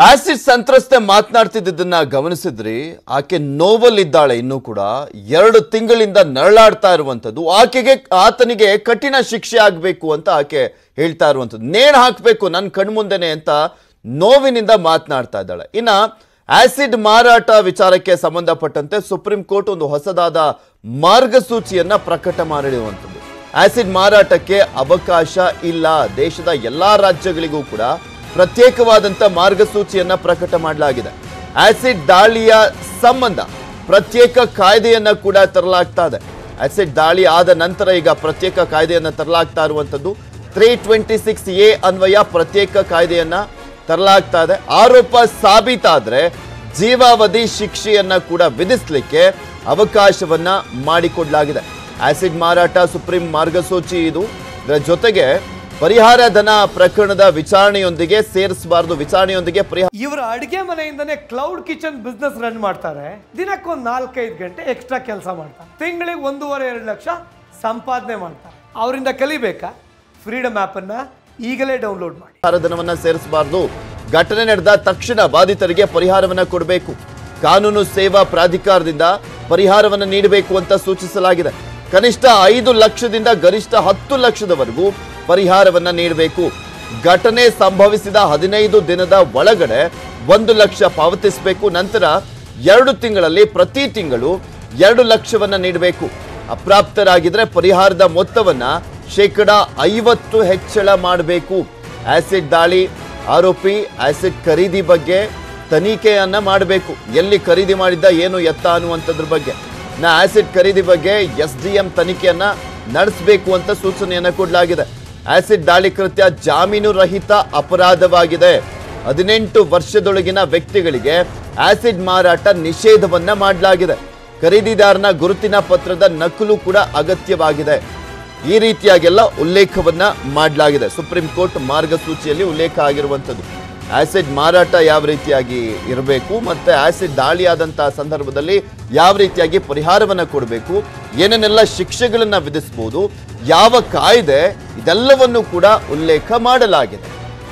Acid ಸಂತ್ರಸ್ತೆ ಮಾತನಾಡ್ತಿದ್ದನ್ನ ಗಮನಿಸಿದ್ರಿ ಆಕೆ ನೋವಲ್ಲಿದ್ದಾಳೆ ಇನ್ನೂ ಕೂಡ ಎರಡು ತಿಂಗಳಿಂದ ನರಳಾಡ್ತಾ ಇರುವಂಥದ್ದು ಆಕೆಗೆ ಆತನಿಗೆ ಕಠಿಣ ಶಿಕ್ಷೆ ಆಗಬೇಕು ಅಂತ ಆಕೆ ಹೇಳ್ತಾ ಇರುವಂಥದ್ದು ನೇಣು ಹಾಕಬೇಕು ನನ್ನ ಕಣ್ಮುಂದೆನೆ ಅಂತ ನೋವಿನಿಂದ ಮಾತನಾಡ್ತಾ ಇದ್ದಾಳೆ ಇನ್ನ ಆಸಿಡ್ ಮಾರಾಟ ವಿಚಾರಕ್ಕೆ ಸಂಬಂಧಪಟ್ಟಂತೆ ಸುಪ್ರೀಂ ಕೋರ್ಟ್ ಒಂದು ಹೊಸದಾದ ಮಾರ್ಗಸೂಚಿಯನ್ನ ಪ್ರಕಟ ಮಾಡಿರುವಂಥದ್ದು ಆಸಿಡ್ ಮಾರಾಟಕ್ಕೆ ಅವಕಾಶ ಇಲ್ಲ ದೇಶದ ಎಲ್ಲಾ ರಾಜ್ಯಗಳಿಗೂ ಕೂಡ ಪ್ರತ್ಯೇಕವಾದಂತ ಮಾರ್ಗಸೂಚಿಯನ್ನ ಪ್ರಕಟ ಮಾಡಲಾಗಿದೆ ಆಸಿಡ್ ದಾಳಿಯ ಸಂಬಂಧ ಪ್ರತ್ಯೇಕ ಕಾಯ್ದೆಯನ್ನ ಕೂಡ ತರಲಾಗ್ತಾ ಇದೆ ಆಸಿಡ್ ದಾಳಿ ಆದ ನಂತರ ಈಗ ಪ್ರತ್ಯೇಕ ಕಾಯ್ದೆಯನ್ನ ತರಲಾಗ್ತಾ ಇರುವಂತದ್ದು ತ್ರೀ ಟ್ವೆಂಟಿ ಸಿಕ್ಸ್ ಎ ಅನ್ವಯ ಪ್ರತ್ಯೇಕ ಕಾಯ್ದೆಯನ್ನ ತರಲಾಗ್ತಾ ಇದೆ ಆರೋಪ ಸಾಬೀತಾದ್ರೆ ಜೀವಾವಧಿ ಶಿಕ್ಷೆಯನ್ನ ಕೂಡ ವಿಧಿಸಲಿಕ್ಕೆ ಅವಕಾಶವನ್ನ ಮಾಡಿಕೊಡ್ಲಾಗಿದೆ ಆಸಿಡ್ ಮಾರಾಟ ಸುಪ್ರೀಂ ಮಾರ್ಗಸೂಚಿ ಇದು ಇದರ ಜೊತೆಗೆ ಪರಿಹಾರ ಧನ ಪ್ರಕರಣದ ವಿಚಾರಣೆಯೊಂದಿಗೆ ಸೇರಿಸಬಾರದು ವಿಚಾರಣೆಯೊಂದಿಗೆ ಪರಿಹಾರ ಇವರ ಅಡಿಗೆ ಮನೆಯಿಂದನೇ ಕ್ಲೌಡ್ ಕಿಚನ್ ಬಿಸ್ನೆಸ್ ರನ್ ಮಾಡ್ತಾರೆ ದಿನಕ್ಕೊಂದು ನಾಲ್ಕೈದು ಗಂಟೆ ಎಕ್ಸ್ಟ್ರಾ ಕೆಲಸ ಮಾಡ್ತಾರೆ ತಿಂಗಳಿಗೆ ಒಂದೂವರೆ ಎರಡು ಲಕ್ಷ ಸಂಪಾದನೆ ಮಾಡ್ತಾರೆ ಅವರಿಂದ ಕಲಿಬೇಕಾ ಫ್ರೀಡಮ್ ಆ್ಯಪನ್ನು ಈಗಲೇ ಡೌನ್ಲೋಡ್ ಮಾಡಿ ಧನವನ್ನ ಸೇರಿಸಬಾರದು ಘಟನೆ ನಡೆದ ತಕ್ಷಣ ಬಾಧಿತರಿಗೆ ಪರಿಹಾರವನ್ನ ಕೊಡಬೇಕು ಕಾನೂನು ಸೇವಾ ಪ್ರಾಧಿಕಾರದಿಂದ ಪರಿಹಾರವನ್ನ ನೀಡಬೇಕು ಅಂತ ಸೂಚಿಸಲಾಗಿದೆ ಕನಿಷ್ಠ ಐದು ಲಕ್ಷದಿಂದ ಗರಿಷ್ಠ ಹತ್ತು ಲಕ್ಷದವರೆಗೂ ಪರಿಹಾರವನ್ನ ನೀಡಬೇಕು ಘಟನೆ ಸಂಭವಿಸಿದ ಹದಿನೈದು ದಿನದ ಒಳಗಡೆ ಒಂದು ಲಕ್ಷ ಪಾವತಿಸಬೇಕು ನಂತರ ಎರಡು ತಿಂಗಳಲ್ಲಿ ಪ್ರತಿ ತಿಂಗಳು ಎರಡು ಲಕ್ಷವನ್ನ ನೀಡಬೇಕು ಅಪ್ರಾಪ್ತರಾಗಿದ್ರೆ ಪರಿಹಾರದ ಮೊತ್ತವನ್ನ ಶೇಕಡ ಐವತ್ತು ಹೆಚ್ಚಳ ಮಾಡಬೇಕು ಆಸಿಡ್ ದಾಳಿ ಆರೋಪಿ ಆಸಿಡ್ ಖರೀದಿ ಬಗ್ಗೆ ತನಿಖೆಯನ್ನ ಮಾಡಬೇಕು ಎಲ್ಲಿ ಖರೀದಿ ಮಾಡಿದ್ದ ಏನು ಎತ್ತ ಅನ್ನುವಂಥದ್ರ ಬಗ್ಗೆ ನಾ ಆಸಿಡ್ ಖರೀದಿ ಬಗ್ಗೆ ಎಸ್ ಡಿ ಎಂ ತನಿಖೆಯನ್ನ ನಡೆಸಬೇಕು ಅಂತ ಸೂಚನೆಯನ್ನ ಕೊಡಲಾಗಿದೆ ಆಸಿಡ್ ದಾಳಿ ಕೃತ್ಯ ಜಾಮೀನು ರಹಿತ ಅಪರಾಧವಾಗಿದೆ ಹದಿನೆಂಟು ವರ್ಷದೊಳಗಿನ ವ್ಯಕ್ತಿಗಳಿಗೆ ಆಸಿಡ್ ಮಾರಾಟ ನಿಷೇಧವನ್ನ ಮಾಡಲಾಗಿದೆ ಖರೀದಿದಾರನ ಗುರುತಿನ ಪತ್ರದ ನಕಲು ಕೂಡ ಅಗತ್ಯವಾಗಿದೆ ಈ ರೀತಿಯಾಗೆಲ್ಲ ಉಲ್ಲೇಖವನ್ನ ಮಾಡಲಾಗಿದೆ ಸುಪ್ರೀಂ ಕೋರ್ಟ್ ಮಾರ್ಗಸೂಚಿಯಲ್ಲಿ ಉಲ್ಲೇಖ ಆಗಿರುವಂಥದ್ದು ಆಸಿಡ್ ಮಾರಾಟ ಯಾವ ರೀತಿಯಾಗಿ ಇರಬೇಕು ಮತ್ತೆ ಆಸಿಡ್ ದಾಳಿಯಾದಂತಹ ಸಂದರ್ಭದಲ್ಲಿ ಯಾವ ರೀತಿಯಾಗಿ ಪರಿಹಾರವನ್ನ ಕೊಡಬೇಕು ಏನೇನೆಲ್ಲ ಶಿಕ್ಷೆಗಳನ್ನ ವಿಧಿಸಬಹುದು ಯಾವ ಕಾಯ್ದೆ ಇದೆಲ್ಲವನ್ನು ಕೂಡ ಉಲ್ಲೇಖ ಮಾಡಲಾಗಿದೆ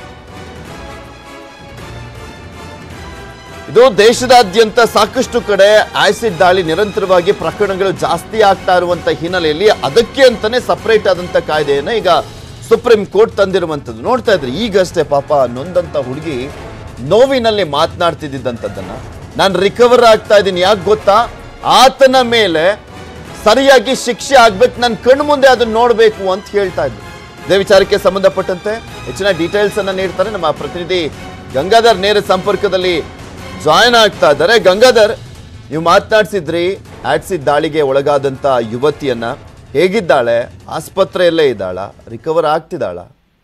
ಇದು ದೇಶದಾದ್ಯಂತ ಸಾಕಷ್ಟು ಕಡೆ ಆಸಿಡ್ ದಾಳಿ ನಿರಂತರವಾಗಿ ಪ್ರಕರಣಗಳು ಜಾಸ್ತಿ ಆಗ್ತಾ ಇರುವಂತ ಹಿನ್ನೆಲೆಯಲ್ಲಿ ಅದಕ್ಕೆ ಅಂತಾನೆ ಸಪರೇಟ್ ಆದಂತ ಕಾಯ್ದೆಯನ್ನ ಈಗ ಸುಪ್ರೀಂ ಕೋರ್ಟ್ ತಂದಿರುವಂತದ್ದು ನೋಡ್ತಾ ಇದ್ರಿ ಈಗಷ್ಟೇ ಪಾಪ ನೊಂದಂತ ಹುಡುಗಿ ನೋವಿನಲ್ಲಿ ಮಾತನಾಡ್ತಿದ್ದಂಥದ್ದನ್ನ ನಾನು ರಿಕವರ್ ಆಗ್ತಾ ಇದ್ದೀನಿ ಯಾಕೆ ಗೊತ್ತಾ ಆತನ ಮೇಲೆ ಸರಿಯಾಗಿ ಶಿಕ್ಷೆ ಆಗ್ಬೇಕು ನನ್ನ ಕಣ್ಣು ಮುಂದೆ ಅದನ್ನ ನೋಡಬೇಕು ಅಂತ ಹೇಳ್ತಾ ಇದ್ರು ಇದೇ ವಿಚಾರಕ್ಕೆ ಸಂಬಂಧಪಟ್ಟಂತೆ ಹೆಚ್ಚಿನ ಡೀಟೇಲ್ಸ್ ಅನ್ನ ನೀಡ್ತಾರೆ ನಮ್ಮ ಪ್ರತಿನಿಧಿ ಗಂಗಾಧರ್ ನೇರ ಸಂಪರ್ಕದಲ್ಲಿ ಜಾಯ್ನ್ ಆಗ್ತಾ ಇದ್ದಾರೆ ಗಂಗಾಧರ್ ನೀವು ಮಾತನಾಡ್ಸಿದ್ರಿ ಆಡ್ಸಿದ್ ದಾಳಿಗೆ ಒಳಗಾದಂತ ಯುವತಿಯನ್ನ ಹೇಗಿದ್ದಾಳೆ ಆಸ್ಪತ್ರೆಯಲ್ಲೇ ಇದ್ದಾಳ ರಿಕವರ್ ಆಗ್ತಿದ್ದಾಳ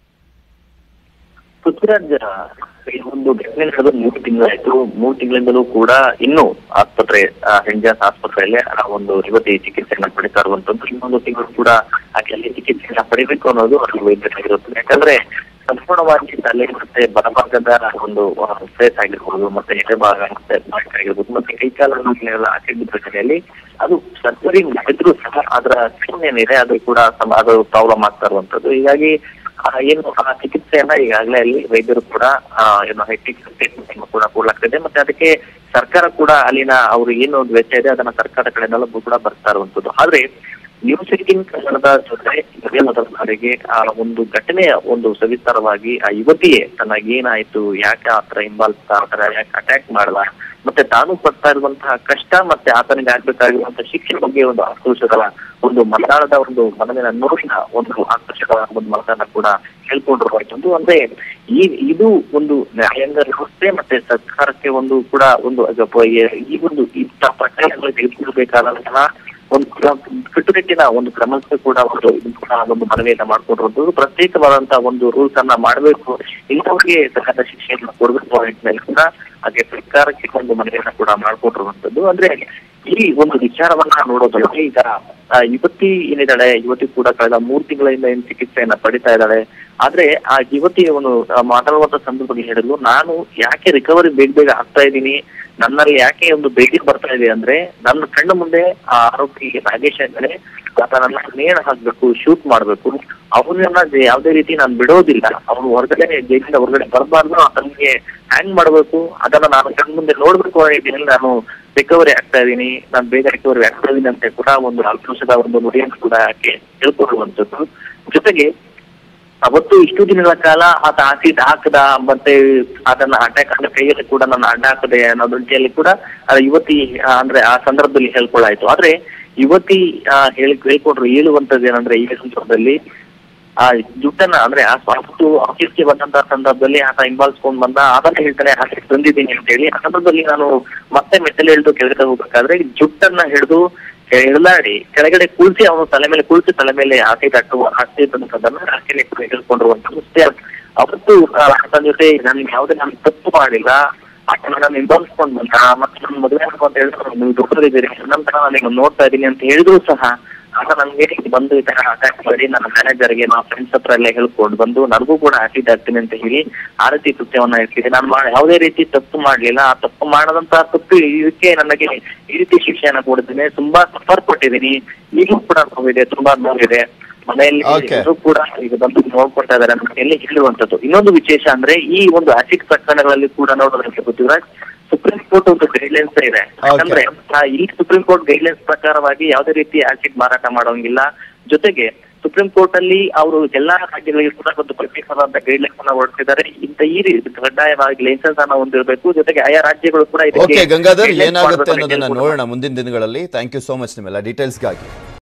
ಪೃಥ್ವಿರಾಜ್ ಈ ಒಂದು ಘಟನೆ ನಡೆದು ಮೂರು ತಿಂಗಳಾಯ್ತು ಮೂರು ತಿಂಗಳಿಂದಲೂ ಕೂಡ ಇನ್ನೂ ಆಸ್ಪತ್ರೆ ಆ, ಹೆಂಜಾಸ್ ಆಸ್ಪತ್ರೆಯಲ್ಲೇ ಆ ಒಂದು ಯುವತಿ ಚಿಕಿತ್ಸೆಯನ್ನ ಪಡಿತಾ ಇರುವಂತದ್ದು ಇನ್ನೊಂದು ತಿಂಗಳು ಕೂಡ ಆಕೆ ಅಲ್ಲಿ ಚಿಕಿತ್ಸೆಯನ್ನ ಪಡಿಬೇಕು ಅನ್ನೋದು ಅಲ್ಲಿ ವೈದ್ಯರಾಗಿರುತ್ತದೆ ಯಾಕಂದ್ರೆ ಸಂಪೂರ್ಣವಾಗಿ ತಲೆ ಮತ್ತೆ ಬಲಭಾಗದ ಒಂದು ಸ್ಪೇಸ್ ಆಗಿರ್ಬೋದು ಮತ್ತೆ ಎಡೆಭಾಗ ಮತ್ತೆ ಬಾಯಿ ಆಗಿರ್ಬೋದು ಮತ್ತೆ ಕೈಕಾಲನ್ನು ಆಸಿಡ್ ಘಟನೆಯಲ್ಲಿ ಅದು ಸರ್ಜರಿ ಮಾಡಿದ್ರು ಸಹ ಅದರ ಸ್ಕಿನ್ ಏನಿದೆ ಅದು ಕೂಡ ಸಮ- ಅದು ಪ್ರಾಬ್ಲಮ್ ಆಗ್ತಾ ಇರುವಂತದ್ದು ಹೀಗಾಗಿ ಆ, ಏನು ಆ ಚಿಕಿತ್ಸೆಯನ್ನ ಈಗಾಗಲೇ ಅಲ್ಲಿ ವೈದ್ಯರು ಕೂಡ ಆ, ಏನು ಹೈಟೆಕ್ ಟ್ರೀಟ್ಮೆಂಟ್ ಕೂಡ ಕೊಡ್ಲಾಗ್ತಿದೆ ಮತ್ತೆ ಅದಕ್ಕೆ ಸರ್ಕಾರ ಕೂಡ ಅಲ್ಲಿನ ಅವರು ಏನು ಒಂದು ವೆಚ್ಚ ಇದೆ ಅದನ್ನ ಸರ್ಕಾರ ಕಡೆಯಿಂದಲೂ ಕೂಡ ಬರ್ತಾ ಇರುವಂತದ್ದು ಆದ್ರೆ ನ್ಯೂಸ್ ಏಟೀನ್ ಕನ್ನಡದ ಜೊತೆ ಇದೇ ಮೊದಲ ಬಾರಿಗೆ ಆ ಒಂದು ಘಟನೆಯ ಒಂದು ಸವಿಸ್ತಾರವಾಗಿ ಆ ಯುವತಿಯೇ ತನಗೇನಾಯ್ತು ಯಾಕೆ ಆತರ ಹಿಂಬಾಲಿಸ್ತಾ ಆತರ ಯಾಕೆ ಅಟ್ಯಾಕ್ ಮಾಡಲ್ಲ ಮತ್ತೆ ತಾನು ಪಡ್ತಾ ಇರುವಂತಹ ಕಷ್ಟ ಮತ್ತೆ ಆತನಿಗೆ ಆಗ್ಬೇಕಾಗಿರುವಂತಹ ಶಿಕ್ಷೆ ಬಗ್ಗೆ ಒಂದು ಆಕ್ರೋಶದ ಒಂದು ಮತದಾನದ ಒಂದು ಮನವಿನ ನೋವಿನ ಒಂದು ಆಕರ್ಷಕ ಒಂದು ಮತದಾನ ಕೂಡ ಹೇಳ್ಕೊಂಡಿರುವಂತದ್ದು ಅಂದ್ರೆ ಈ ಇದು ಒಂದು ನ್ಯಾಯಾಂಗ ವ್ಯವಸ್ಥೆ ಮತ್ತೆ ಸರ್ಕಾರಕ್ಕೆ ಒಂದು ಕೂಡ ಒಂದು ಅಗಪ- ಈ ಒಂದು ಇಂಥ ಪ್ರಕರಣಗಳು ತೆಗೆದುಕೊಳ್ಬೇಕಾದಂತಹ ಒಂದು ಕ್ರ- ಕಟ್ಟುನಿಟ್ಟಿನ ಒಂದು ಕ್ರಮಕ್ಕೆ ಕೂಡ ಒಂದು ಇದು ಕೂಡ ಒಂದು ಮನವಿಯನ್ನ ಮಾಡ್ಕೊಂಡಿರುವಂತದ್ದು ಪ್ರತ್ಯೇಕವಾದಂತಹ ಒಂದು ರೂಲ್ಸ್ ಅನ್ನ ಮಾಡಬೇಕು ಇಂಥವ್ರಿಗೆ ಸರಿಯಾದ ಶಿಕ್ಷೆಯನ್ನು ಕೊಡಬೇಕು ಅನ್ನೋ ನಿಟ್ಟಿನಲ್ಲಿ ಕೂಡ ಹಾಗೆ ಸರ್ಕಾರಕ್ಕೆ ಒಂದು ಮನವಿಯನ್ನ ಕೂಡ ಮಾಡ್ಕೊಂಡಿರುವಂತದ್ದು ಅಂದ್ರೆ ಈ ಒಂದು ವಿಚಾರವನ್ನ ನೋಡೋದಾದ್ರೆ ಈಗ ಆ, ಯುವತಿ ಏನಿದ್ದಾಳೆ ಯುವತಿ ಕೂಡ ಕಳೆದ ಮೂರು ತಿಂಗಳಿಂದ ಏನ್ ಚಿಕಿತ್ಸೆಯನ್ನ ಪಡಿತಾ ಇದ್ದಾಳೆ ಆದ್ರೆ ಆ ಯುವತಿ ಒಂದು ಆ, ಮಾತಾಡುವಂತ ಸಂದರ್ಭದಲ್ಲಿ ಹೇಳಿದ್ಲು ನಾನು ಯಾಕೆ ರಿಕವರಿ ಬೇಗ ಬೇಗ ಆಗ್ತಾ ಇದ್ದೀನಿ ನನ್ನಲ್ಲಿ ಯಾಕೆ ಒಂದು ಬೇಗ ಬರ್ತಾ ಇದೆ ಅಂದ್ರೆ ನನ್ನ ಕಣ್ಣು ಮುಂದೆ ಆ ಆರೋಪಿ ನಾಗೇಶ್ ಇದ್ದಾರೆ ಆತ ನನ್ನ ನೇಣು ಹಾಕ್ಬೇಕು ಶೂಟ್ ಮಾಡ್ಬೇಕು ಅವನನ್ನ ಯಾವುದೇ ರೀತಿ ನಾನು ಬಿಡೋದಿಲ್ಲ ಅವನು ಹೊರಗಡೆ ಜೈಲಿಂದ ಹೊರಗಡೆ ಬರಬಾರ್ದು ಆತನಿಗೆ ಹ್ಯಾಂಗ್ ಮಾಡ್ಬೇಕು ಅದನ್ನ ನಾನು ಕಣ್ಣು ಮುಂದೆ ನೋಡ್ಬೇಕು ಅನ್ನೋ ನಿಟ್ಟಿನಲ್ಲಿ ನಾನು ರಿಕವರಿ ಆಗ್ತಾ ಇದ್ದೀನಿ ನಾನು ಬೇಗ ರಿಕವರಿ ಆಗ್ತಾ ಇದೀನಿ ಅಂತ ಕೂಡ ಒಂದು ನಾಲ್ಕು ವರ್ಷದ ಒಂದು ನುಡಿಯನ್ನು ಕೂಡ ಆಕೆ ಹೇಳ್ಕೊಡುವಂಥದ್ದು ಜೊತೆಗೆ ಅವತ್ತು ಇಷ್ಟು ದಿನಗಳ ಕಾಲ ಆತ ಆಸಿಡ್ ಹಾಕದ ಮತ್ತೆ ಅದನ್ನ ಅಟ್ಯಾಕ್ ಅಂದ್ರೆ ಕೈಯಲ್ಲಿ ಕೂಡ ನನ್ನ ಅಡ್ಡ ಹಾಕದೆ ಅನ್ನೋ ದೃಷ್ಟಿಯಲ್ಲಿ ಕೂಡ ಆ ಯುವತಿ ಆ, ಅಂದ್ರೆ ಆ ಸಂದರ್ಭದಲ್ಲಿ ಹೇಳ್ಕೊಳ್ಳಾಯ್ತು ಆದ್ರೆ ಯುವತಿ ಆ, ಹೇಳಿ ಹೇಳ್ಕೊಂಡ್ರು ಹೇಳುವಂತದ್ದು ಏನಂದ್ರೆ ಈ ಸಂದರ್ಭದಲ್ಲಿ ಆ ಜುಟ್ಟನ್ನ ಅಂದ್ರೆ ಆ ಅವತ್ತು ಆಫೀಸ್ಗೆ ಬಂದಂತ ಸಂದರ್ಭದಲ್ಲಿ ಆತ ಹಿಂಬಾಲಿಸ್ಕೊಂಡ್ ಬಂದ ಅದನ್ನ ಹೇಳ್ತಾನೆ ಆಫೀಸ್ ಬಂದಿದ್ದೀನಿ ಅಂತ ಹೇಳಿ ಆ ಸಂದರ್ಭದಲ್ಲಿ ನಾನು ಮತ್ತೆ ಮೆಟ್ಟಲು ಹಿಡಿದು ಕೆಳಗಡೆ ಹೋಗ್ಬೇಕಾದ್ರೆ ಜುಟ್ಟನ್ನ ಹಿಡಿದು ಎಳ್ದಾಡಿ ಕೆಳಗಡೆ ಕುಳಿಸಿ ಅವನು ತಲೆ ಮೇಲೆ ಕುಳಿಸಿ ತಲೆ ಮೇಲೆ ಹಾಕಿ ಕಟ್ಟುವ ಹಾಕ್ತಿದ್ದದನ್ನ ಆಕೆನೆ ಕೂಡ ಹೇಳ್ಕೊಂಡಿರುವಂತದ್ದು ಅಷ್ಟೇ ಅವತ್ತು ಆ, ಆತನ ಜೊತೆ ನನ್ಗೆ ಯಾವುದೇ ನಾನು ತಪ್ಪು ಮಾಡಿಲ್ಲ ಆತನ ನಾನು ಹಿಂಬಾಲಿಸ್ಕೊಂಡ್ ಬಂದ ಮತ್ತೆ ನನ್ನ ಮದುವೆ ಆಗ್ಬೇಕು ಅಂತ ಹೇಳಿದ್ರು ನೀವು ದೊಡ್ಡದಿದ್ದೀರಿ ನಂತರ ನಾನು ನೋಡ್ತಾ ಇದ್ದೀನಿ ಅಂತ ಹೇಳಿದ್ರು ಸಹ ಆಗ ನನ್ಗೆ ಬಂದು ಈ ತರ ಅಟ್ಯಾಕ್ ಮಾಡಿ ನನ್ನ ಮ್ಯಾನೇಜರ್ಗೆ ನಮ್ಮ ಫ್ರೆಂಡ್ಸ್ ಹತ್ರ ಎಲ್ಲ ಹೇಳ್ಕೊಂಡು ಬಂದು ನನಗೂ ಕೂಡ ಆಸಿಡ್ ಆಗ್ತೀನಿ ಅಂತ ಹೇಳಿ ಆ ರೀತಿ ಕೃತ್ಯವನ್ನ ಇರ್ತಿದೆ ನಾನು ಮಾ- ಯಾವುದೇ ರೀತಿ ತಪ್ಪು ಮಾಡ್ಲಿಲ್ಲ ಆ ತಪ್ಪು ಮಾಡದಂತ ತಪ್ಪು ಇದಕ್ಕೆ ನನಗೆ ಈ ರೀತಿ ಶಿಕ್ಷೆಯನ್ನ ಕೊಡ್ತೀನಿ ತುಂಬಾ ಸಫರ್ ಕೊಟ್ಟಿದ್ದೀನಿ ಈಗಲೂ ಕೂಡ ನೋವಿದೆ ತುಂಬಾ ನೋವಿದೆ ಮನೆಯಲ್ಲಿ Okay. ಎಲ್ಲರೂ ಕೂಡ ಈಗ ಬಂದು ನೋಡ್ಕೊಳ್ತಾ ಇದಾರೆ ಅಂತ ಹೇಳಿ ಹೇಳುವಂತದ್ದು ಇನ್ನೊಂದು ವಿಶೇಷ ಅಂದ್ರೆ ಈ ಒಂದು ಆಸಿಡ್ ಪ್ರಕರಣಗಳಲ್ಲಿ ಕೂಡ ನೋಡೋದಕ್ಕೆ ಗೊತ್ತಿದ್ರೆ ಸುಪ್ರೀಂ ಕೋರ್ಟ್ ಒಂದು ಗೈಡ್ಲೈನ್ಸ್ ಇದೆ ಯಾಕಂದ್ರೆ ಆ, ಈ ಸುಪ್ರೀಂ ಕೋರ್ಟ್ ಗೈಡ್ಲೈನ್ಸ್ ಪ್ರಕಾರವಾಗಿ ಯಾವುದೇ ರೀತಿ ಆಸಿಡ್ ಮಾರಾಟ ಮಾಡೋಂಗಿಲ್ಲ ಜೊತೆಗೆ ಸುಪ್ರೀಂ ಕೋರ್ಟ್ ಅಲ್ಲಿ ಅವರು ಎಲ್ಲಾ ರಾಜ್ಯಗಳಿಗೆ ಕೂಡ ಒಂದು ಪ್ರತ್ಯೇಕವಾದಂತ ಗೈಡ್ಲೈನ್ಸ್ ಅನ್ನ ಹೊರಡಿಸಿದ್ದಾರೆ ಇಂತ ಈ ರೀತಿ ಕಡ್ಡಾಯವಾಗಿ ಲೈಸೆನ್ಸ್ ಅನ್ನ ಹೊಂದಿರಬೇಕು ಜೊತೆಗೆ ಆಯಾ ರಾಜ್ಯಗಳು ಕೂಡ ಇದಕ್ಕೆ ಓಕೆ ಗಂಗಾಧರ್ guidelines ಏನಾಗುತ್ತೆ ಮಾಡ್ಬೇಕು ಅಂತ ಅನ್ನೋದನ್ನ ಹೇಳ್ಕೊಡ್ತಾರೆ. ನೋಡೋಣ ಮುಂದಿನ ದಿನಗಳಲ್ಲಿ ಥ್ಯಾಂಕ್ ಯು ಸೋ ಮಚ್ ನಿಮ್ಮೆಲ್ಲ ಡೀಟೇಲ್ಸ್ಗಾಗಿ